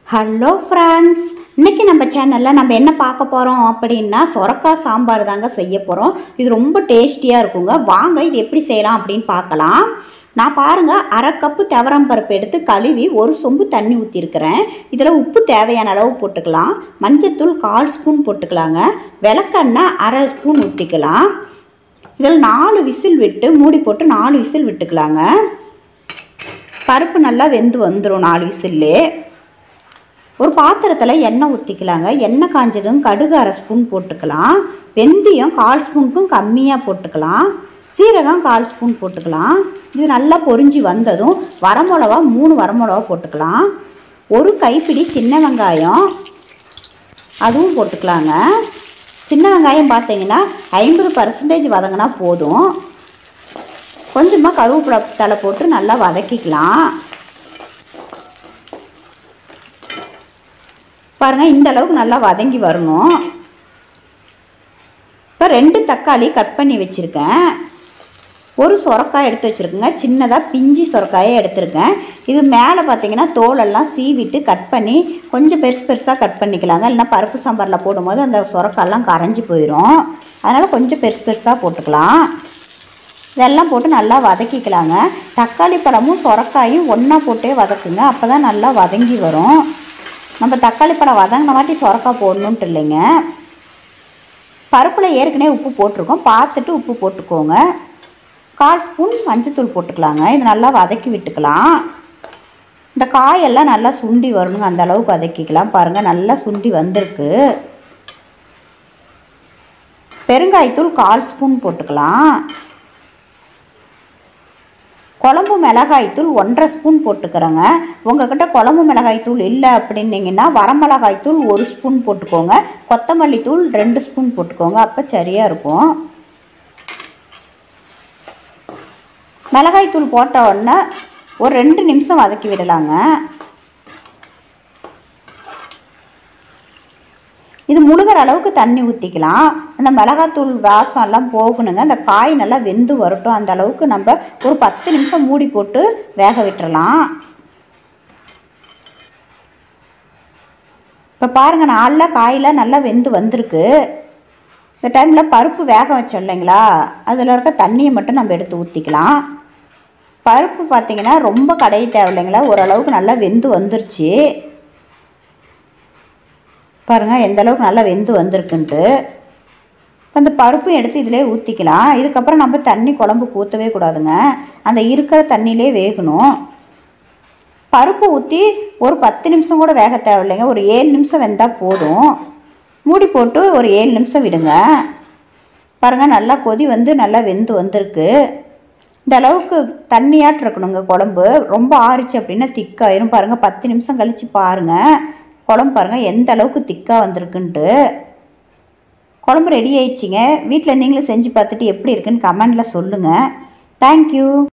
hello friends இன்னைக்கு நம்ம சேனலில் நம்ம என்ன பார்க்க போகிறோம் அப்படின்னா சொரக்காய் சாம்பார் தாங்க செய்ய போகிறோம் இது ரொம்ப டேஸ்டியாக இருக்குங்க வாங்க இது எப்படி செய்யலாம் அப்படின்னு பார்க்கலாம் நான் பாருங்கள் அரை கப்பு துவரம் பருப்பு எடுத்து கழுவி ஒரு சொம்பு தண்ணி ஊற்றிருக்கிறேன் இதில் உப்பு தேவையான அளவு போட்டுக்கலாம் மஞ்சத்தூள் கால் ஸ்பூன் போட்டுக்கலாங்க விளக்கெண்ணெய் அரை ஸ்பூன் ஊற்றிக்கலாம் இதில் நாலு விசில் விட்டு மூடி போட்டு நாலு விசில் விட்டுக்கலாங்க பருப்பு நல்லா வெந்து வந்துடும் நாலு விசில்லே ஒரு பாத்திரத்தில் எண்ணெய் ஊற்றிக்கலாங்க எண்ணெய் காஞ்சதும் கடுகு அரை ஸ்பூன் போட்டுக்கலாம் வெந்தயம் கால் ஸ்பூனுக்கும் கம்மியாக போட்டுக்கலாம் சீரகம் கால் ஸ்பூன் போட்டுக்கலாம் இது நல்லா பொரிஞ்சு வந்ததும் வரமிளவா மூணு வரமிளவா போட்டுக்கலாம் ஒரு கைப்பிடி சின்ன வெங்காயம் அதுவும் போட்டுக்கலாங்க சின்ன வெங்காயம் பார்த்தீங்கன்னா ஐம்பது பர்சன்டேஜ் வதங்கினா போதும் கொஞ்சமாக கருவேப்பிலை தலை போட்டு நல்லா வதக்கிக்கலாம் பாருங்கள் இந்த அளவுக்கு நல்லா வதங்கி வரணும் இப்போ ரெண்டு தக்காளி கட் பண்ணி வச்சுருக்கேன் ஒரு சொரக்காய் எடுத்து வச்சுருக்கேங்க சின்னதாக பிஞ்சி சொரக்காயை எடுத்திருக்கேன் இது மேலே பார்த்தீங்கன்னா தோலெல்லாம் சீவிட்டு கட் பண்ணி கொஞ்சம் பெருசு பெருசாக கட் பண்ணிக்கலாங்க இல்லைன்னா பருப்பு சாம்பாரில் போடும்போது அந்த சொரக்காயெல்லாம் கரைஞ்சி போயிடும் அதனால் கொஞ்சம் பெருசு பெருசாக போட்டுக்கலாம் இதெல்லாம் போட்டு நல்லா வதக்கிக்கலாங்க தக்காளி பழமும் சொரக்காயும் ஒன்றா போட்டே வதக்குங்க அப்போ தான் நல்லா வதங்கி வரும் நம்ம தக்காளி பழம் வதங்கின வாட்டி சொரக்காய் போடணுன்ட்டு இல்லைங்க பருப்பில் ஏற்கனவே உப்பு போட்டிருக்கோம் பார்த்துட்டு உப்பு போட்டுக்கோங்க கால் ஸ்பூன் மஞ்சத்தூள் போட்டுக்கலாங்க இது நல்லா வதக்கி விட்டுக்கலாம் இந்த காயெல்லாம் நல்லா சுண்டி வரணுங்க அந்த அளவுக்கு வதக்கிக்கலாம் பாருங்கள் நல்லா சுண்டி வந்திருக்கு பெருங்காயத்தூள் கால் ஸ்பூன் போட்டுக்கலாம் குழம்பு மிளகாய்த்தூள் ஒன்றரை ஸ்பூன் போட்டுக்கிறேங்க உங்ககிட்ட குழம்பு மிளகாய்த்தூள் இல்லை அப்படின்னீங்கன்னா வரமிளகாய்த்தூள் ஒரு ஸ்பூன் போட்டுக்கோங்க கொத்தமல்லி தூள் ரெண்டு ஸ்பூன் போட்டுக்கோங்க அப்போ சரியாக இருக்கும் மிளகாய்த்தூள் போட்ட உடனே ஒரு ரெண்டு நிமிஷம் வதக்கி விடலாங்க இது முழுகிற அளவுக்கு தண்ணி ஊற்றிக்கலாம் அந்த மிளகாத்தூள் வாசம் எல்லாம் போகணுங்க அந்த காய் நல்லா வெந்து வரட்டும் அந்த அளவுக்கு நம்ம ஒரு பத்து நிமிஷம் மூடி போட்டு வேக விட்டுறலாம் இப்போ பாருங்கள் நாளில் காயெலாம் நல்லா வெந்து வந்திருக்கு இந்த டைமில் பருப்பு வேக வச்சோம் இல்லைங்களா அதில் இருக்க தண்ணியை மட்டும் நம்ம எடுத்து ஊற்றிக்கலாம் பருப்பு பார்த்திங்கன்னா ரொம்ப கடைய தேவையில்லைங்களா ஓரளவுக்கு நல்லா வெந்து வந்துருச்சு பாருங்கள் எந்த அளவுக்கு நல்லா வெந்து வந்திருக்குன்ட்டு அந்த பருப்பும் எடுத்து இதிலே ஊற்றிக்கலாம் இதுக்கப்புறம் நம்ம தண்ணி குழம்புக்கு ஊற்றவே கூடாதுங்க அந்த இருக்கிற தண்ணியிலே வேகணும் பருப்பு ஊற்றி ஒரு பத்து நிமிஷம் கூட வேக தேவையில்லைங்க ஒரு ஏழு நிமிஷம் வெந்தால் போதும் மூடி போட்டு ஒரு ஏழு நிமிஷம் விடுங்க பாருங்கள் நல்லா கொதி வந்து நல்லா வெந்து வந்திருக்கு இந்த அளவுக்கு தண்ணியாட்டு இருக்கணுங்க குழம்பு ரொம்ப ஆறிச்சு அப்படின்னா திக்காயிரும் பாருங்கள் பத்து நிமிஷம் கழித்து பாருங்கள் குழம்பு பாருங்கள் எந்த அளவுக்கு திக்காக வந்திருக்குன்ட்டு குழம்பு ரெடி ஆயிடுச்சிங்க வீட்டில் நீங்களும் செஞ்சு பார்த்துட்டு எப்படி இருக்குன்னு கமெண்டில் சொல்லுங்கள் தேங்க்யூ